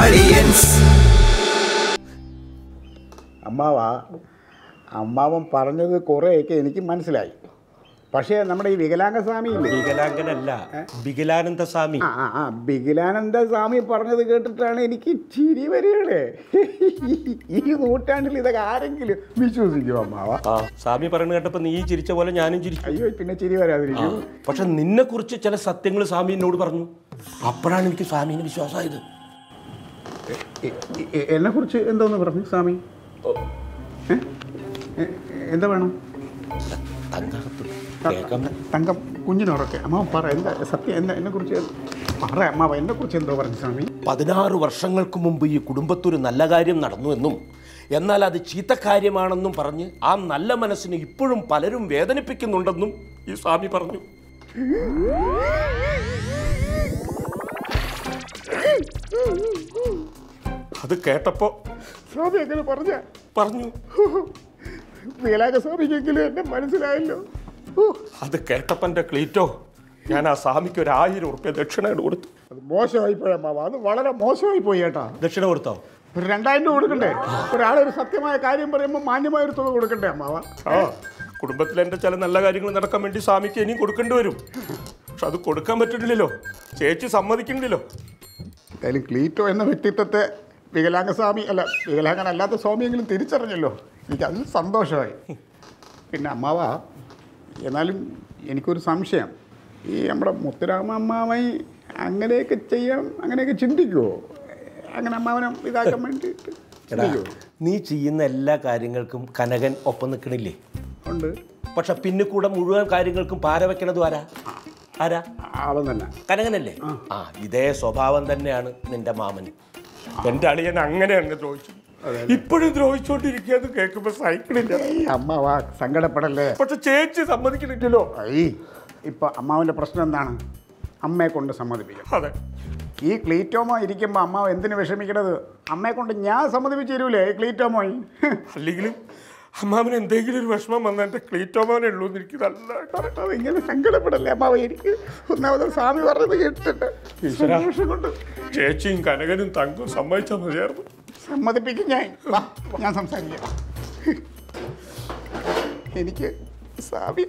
അമ്മാവ അമ്മാവൻ പറഞ്ഞത് കുറേയൊക്കെ എനിക്ക് മനസ്സിലായി പക്ഷേ നമ്മുടെ ഈ വികലാംഗ സ്വാമി ഇല്ലേ വികലാംഗനല്ല വികലാനന്ദ സ്വാമി ആ ആ ആ വികലാനന്ദ സ്വാമി പറഞ്ഞത് കേട്ടിട്ടാണ് എനിക്ക് ചിരി വരികയാണ് ഈ നൂറ്റാണ്ടിൽ ഇതൊക്കെ ആരെങ്കിലും വിശ്വസിക്കും അമ്മാവ ആ സ്വാമി പറയുന്നത് കേട്ടപ്പോ നീ ചിരിച്ച പോലെ ഞാനും ചിരിച്ചു അയ്യോ പിന്നെ ചിരി വരാതിരിക്കും പക്ഷെ നിന്നെ കുറിച്ച് ചില സത്യങ്ങൾ സ്വാമി എന്നോട് പറഞ്ഞു അപ്പോഴാണ് എനിക്ക് സ്വാമീനെ വിശ്വാസമായത് എന്നെ കുറിച്ച് എന്തോന്ന് പറഞ്ഞു സ്വാമി ഏ? ഏ, എന്താ വേണം തങ്കകത്ത് കേൾക്കാം തങ്കം കുഞ്ഞിനോടൊക്കെ അമ്മാവൻ പറ എന്താ സത്യം എന്താ എന്നെ കുറിച്ച് പറ അമ്മാവ എന്നെ കുറിച്ച് എന്തോ പറഞ്ഞു സ്വാമി പതിനാറ് വർഷങ്ങൾക്ക് മുമ്പ് ഈ കുടുംബത്തൊരു നല്ല കാര്യം നടന്നു എന്നും എന്നാൽ അത് ചീത്ത കാര്യമാണെന്നും പറഞ്ഞ് ആ നല്ല മനസ്സിനെ ഇപ്പോഴും പലരും വേദനിപ്പിക്കുന്നുണ്ടെന്നും ഈ സ്വാമി പറഞ്ഞു അത് കേട്ടപ്പോ സ്വാമി അങ്ങനെ പറഞ്ഞ പറഞ്ഞു വികലാംഗ സ്വാമിക്കെങ്കിലും എന്നെ മനസ്സിലായല്ലോ അത് കേട്ടപ്പോ എൻ്റെ ക്ലീറ്റോ ഞാൻ ആ സ്വാമിക്ക് ഒരു ആയിരം ഉറുപ്പ്യ ദക്ഷിണ കൊടുത്തു അത് മോശമായി പോയി അമ്മാവ അത് വളരെ മോശമായി പോയി ഏട്ടാ ദക്ഷിണ കൊടുത്തോ ഒരു രണ്ടായിരം രൂപ കൊടുക്കണ്ടേ ഒരാളൊരു സത്യമായ കാര്യം പറയുമ്പോൾ മാന്യമായ ഒരു തുക കൊടുക്കണ്ടേ അമ്മാവ ആ കുടുംബത്തിൽ എൻ്റെ ചില നല്ല കാര്യങ്ങൾ നടക്കാൻ വേണ്ടി സ്വാമിക്ക് ഇനിയും കൊടുക്കേണ്ടി വരും പക്ഷെ അത് കൊടുക്കാൻ പറ്റുന്നില്ലല്ലോ ചേച്ചി സമ്മതിക്കുന്നില്ലല്ലോ എന്തായാലും ക്ലീറ്റോ എന്ന വ്യക്തിത്വത്തെ വികലാംഗ സ്വാമി അല്ല വികലാംഗനല്ലാത്ത സ്വാമിയെങ്കിലും തിരിച്ചറിഞ്ഞല്ലോ എനിക്ക് അതിൽ സന്തോഷമായി പിന്നെ അമ്മാവ എന്നാലും എനിക്കൊരു സംശയം ഈ നമ്മുടെ മുത്തുരാമ അമ്മാവൻ അങ്ങനെയൊക്കെ ചെയ്യാൻ അങ്ങനെയൊക്കെ ചിന്തിക്കുമോ അങ്ങനെ അമ്മാവനെ ഇതാക്കാൻ വേണ്ടിയിട്ട് ചിന്തിക്കുമോ നീ ചെയ്യുന്ന എല്ലാ കാര്യങ്ങൾക്കും കനകൻ ഒപ്പം നിൽക്കണില്ലേ ഉണ്ട് പക്ഷെ പിന്നെ കൂടെ മുഴുവൻ കാര്യങ്ങൾക്കും പാര വെക്കണത് ആരാ ആരാ ആളും തന്നെ കനകനല്ലേ ആ ഇതേ സ്വഭാവം തന്നെയാണ് നിന്റെ മാമന് എന്റെ അളിയൻ അങ്ങനെയാണ് ദ്രോഹിച്ചു ഇപ്പോഴും ദ്രോഹിച്ചോണ്ടിരിക്കുകയെന്ന് കേൾക്കുമ്പോ സഹിക്കണില്ല ഏയ് അമ്മാവ സങ്കടപ്പെടല്ലേ പക്ഷെ ചേച്ചി സമ്മതിക്കണില്ലല്ലോ ഐ ഇപ്പൊ അമ്മാവന്റെ പ്രശ്നം എന്താണ് അമ്മയെ കൊണ്ട് സമ്മതിപ്പിക്കണം അതെ ഈ ക്ലീറ്റോമോ ഇരിക്കുമ്പോൾ അമ്മാവ് എന്തിനു വിഷമിക്കണത് അമ്മയെ കൊണ്ട് ഞാൻ സമ്മതിപ്പിച്ച് തരൂലേ ഈ ക്ലീറ്റോമോയി അല്ലെങ്കിലും അമ്മാവന് എന്തെങ്കിലും ഒരു വിഷമം വന്ന എന്റെ ക്ലീറ്റോമാനെ ഉള്ളൂ എന്ന് എനിക്ക് നല്ല അത് ഇങ്ങനെ സങ്കടപ്പെടല്ലേ അമ്മാവ് എനിക്ക് ഒന്നാമത് സ്വാമി പറഞ്ഞത് കേട്ടിട്ട് സന്തോഷം കൊണ്ട് ചേച്ചിയും കനകനും തങ്കും സമ്മതിച്ചാൽ മതിയായിരുന്നു സമ്മതിപ്പിക്കും ഞാൻ വാ, ഞാൻ സംസാരിക്കാം എനിക്ക് സ്വാമി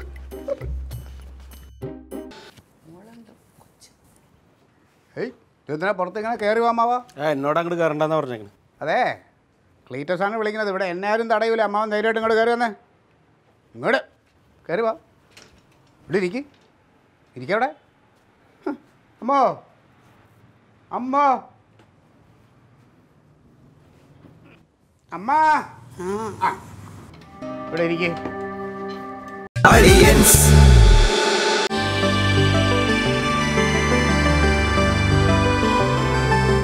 ഏയ് ഇതെന്തിനാ പുറത്ത് ഇങ്ങനെ കയറി അമ്മാവാ ആ എന്നോട് അങ്ങോട്ട് കയറണ്ടെന്നാ പറഞ്ഞേക്കണ് അതെ ക്ലീറ്റസ് ആണ് വിളിക്കുന്നത് ഇവിടെ എന്നെ ആരും തടയൂല അമ്മാവൻ ധൈര്യമായിട്ട് ഇങ്ങോട്ട് കയറി വന്നേ ഇങ്ങോട്ട് കയറി വാ ഇവിടെ ഇരിക്ക് ഇരിക്കവിടെ അമ്മോ അമ്മോ അമ്മ ആ. ഇവിടെ ഇരിക്കേ Aliens.